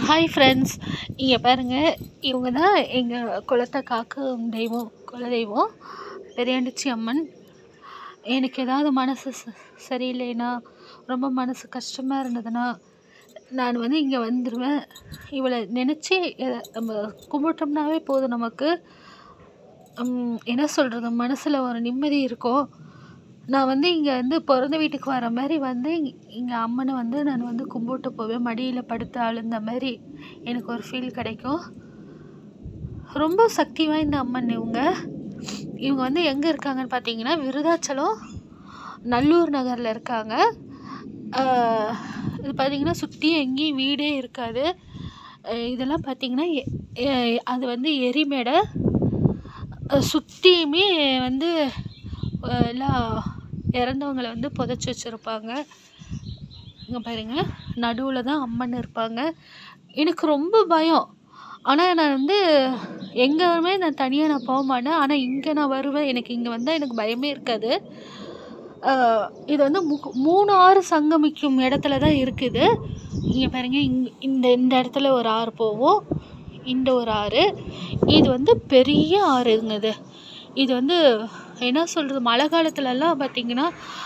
hi friends இங்கே பாருங்கள் இவங்க தான் எங்கள் குலத்தை காக்கும் தெய்வம் குலதெய்வம் பெரியாண்டிச்சி அம்மன் எனக்கு ஏதாவது மனசு ச சரியில்லைன்னா ரொம்ப மனசு கஷ்டமாக இருந்ததுன்னா நான் வந்து இங்கே வந்துடுவேன் இவளை நினச்சி நம்ம கும்பிட்டோம்னாவே போதும் நமக்கு என்ன சொல்கிறது மனசில் ஒரு நிம்மதி இருக்கும் நான் வந்து இங்கே வந்து பிறந்த வீட்டுக்கு வர மாதிரி வந்து இங்கே இங்கே அம்மனை வந்து நான் வந்து கும்பிட்டு போவேன் மடியில் படுத்து அழுந்த மாதிரி எனக்கு ஒரு ஃபீல் கிடைக்கும் ரொம்ப சக்தி வாய்ந்த அம்மன் இவங்க இவங்க வந்து எங்கே இருக்காங்கன்னு பார்த்தீங்கன்னா விருதாச்சலம் நல்லூர் நகரில் இருக்காங்க இது பார்த்திங்கன்னா சுற்றி எங்கேயும் வீடே இருக்காது இதெல்லாம் பார்த்திங்கன்னா அது வந்து எரிமேடை சுற்றியுமே வந்து எல்லாம் இறந்தவங்கள வந்து புதைச்சி வச்சுருப்பாங்க இங்கே பாருங்கள் நடுவில் தான் அம்மன் இருப்பாங்க எனக்கு ரொம்ப பயம் ஆனால் நான் வந்து எங்கேயுமே நான் தனியாக நான் போக மாட்டேன் ஆனால் இங்கே நான் வருவேன் எனக்கு இங்கே வந்தால் எனக்கு பயமே இருக்காது இது வந்து மு மூணு ஆறு சங்கமிக்கும் இடத்துல தான் இருக்குது இங்கே பாருங்கள் இங் இந்த இந்த இடத்துல ஒரு ஆறு போகும் இந்த ஒரு ஆறு இது வந்து பெரிய ஆறுங்க இது இது வந்து என்ன சொல்கிறது மழை காலத்துலலாம் பார்த்திங்கன்னா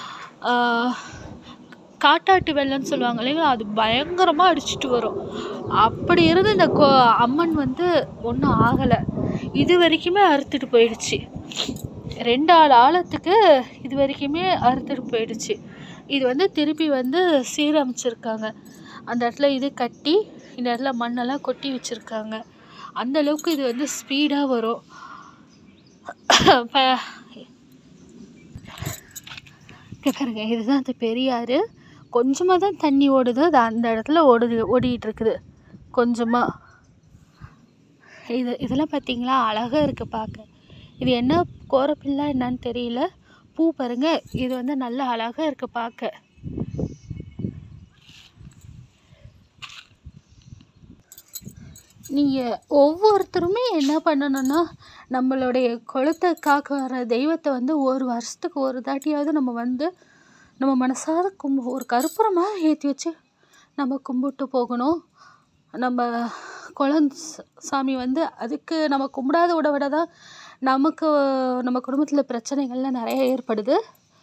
காட்டாட்டு வெள்ளம்னு சொல்லுவாங்க இல்லைங்களா அது பயங்கரமாக அடிச்சுட்டு வரும் அப்படி இருந்து இந்த கோ அம்மன் வந்து ஒன்றும் ஆகலை இது வரைக்குமே அறுத்துட்டு போயிடுச்சு ரெண்டு ஆள் ஆழத்துக்கு இது வரைக்குமே அறுத்துட்டு போயிடுச்சு இது வந்து திருப்பி வந்து சீரமைச்சிருக்காங்க அந்த இடத்துல இது கட்டி இந்த இடத்துல மண்ணெல்லாம் கொட்டி வச்சுருக்காங்க அந்த அளவுக்கு இது வந்து ஸ்பீடாக வரும் பாருங்க இதுதான் அந்த பெரியாறு கொஞ்சமாக தான் தண்ணி ஓடுது அது அந்த இடத்துல ஓடுது ஓடிக்கிட்டு இருக்குது கொஞ்சமாக இது இதெல்லாம் பார்த்தீங்களா அழகாக இருக்குது பார்க்க இது என்ன கோரப்பில்லா என்னன்னு தெரியல பூ பாருங்க இது வந்து நல்லா அழகாக இருக்குது பார்க்க நீங்கள் ஒவ்வொருத்தருமே என்ன பண்ணணும்னா நம்மளுடைய குலத்தை காக்க வர தெய்வத்தை வந்து ஒரு வருஷத்துக்கு ஒரு தாட்டியாவது நம்ம வந்து நம்ம மனசார கும்பு ஒரு கற்பூரமாக ஏற்றி வச்சு நம்ம கும்பிட்டு போகணும் நம்ம குலம் சாமி வந்து அதுக்கு நம்ம கும்பிடாத விட விட தான் நமக்கு நம்ம குடும்பத்தில் பிரச்சனைகள்லாம் நிறைய ஏற்படுது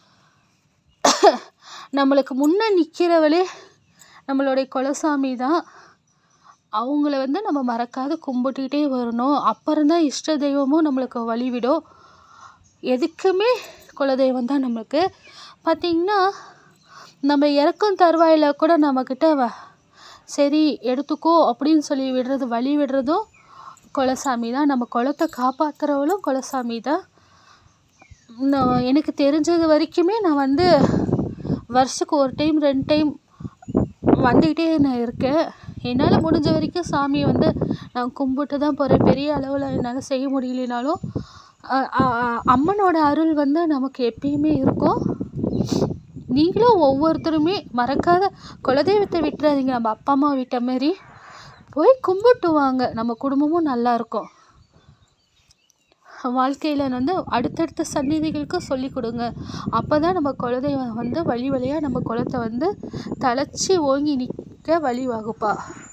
நம்மளுக்கு முன்னே நிற்கிறவளே நம்மளுடைய குலசாமி தான் அவங்கள வந்து நம்ம மறக்காத கும்பிட்டுக்கிட்டே வரணும் அப்புறம் தான் இஷ்ட தெய்வமும் நம்மளுக்கு வழிவிடும் எதுக்குமே குலதெய்வம் தான் நம்மளுக்கு பார்த்திங்கன்னா நம்ம இறக்கும் தருவாயில் கூட நம்மக்கிட்ட வ சரி எடுத்துக்கோ அப்படின்னு சொல்லி விடுறது வழி விடுறதும் குலசாமி தான் நம்ம குலத்தை காப்பாற்றுறவளும் குலசாமி தான் நான் எனக்கு தெரிஞ்சது வரைக்குமே நான் வந்து வருஷத்துக்கு ஒரு டைம் ரெண்டு டைம் வந்துக்கிட்டே நான் இருக்கேன் என்னால் முடிஞ்ச வரைக்கும் சாமியை வந்து நான் கும்பிட்டு தான் போகிறேன் பெரிய அளவில் என்னால் செய்ய முடியலைனாலும் அம்மனோட அருள் வந்து நமக்கு எப்பயுமே இருக்கும் நீங்களும் ஒவ்வொருத்தருமே மறக்காத குலதெய்வத்தை விட்டுறாதீங்க நம்ம அப்பா அம்மா விட்ட மாரி போய் கும்பிட்டு வாங்க நம்ம குடும்பமும் நல்லாயிருக்கும் வாழ்க்கையில் வந்து அடுத்தடுத்த சந்நிதிகளுக்கு சொல்லி கொடுங்க அப்போ தான் நம்ம குலதெய்வம் வந்து வழி வழியாக நம்ம குலத்தை வந்து தழைச்சி ஓங்கி நிற்க வழி வகுப்பா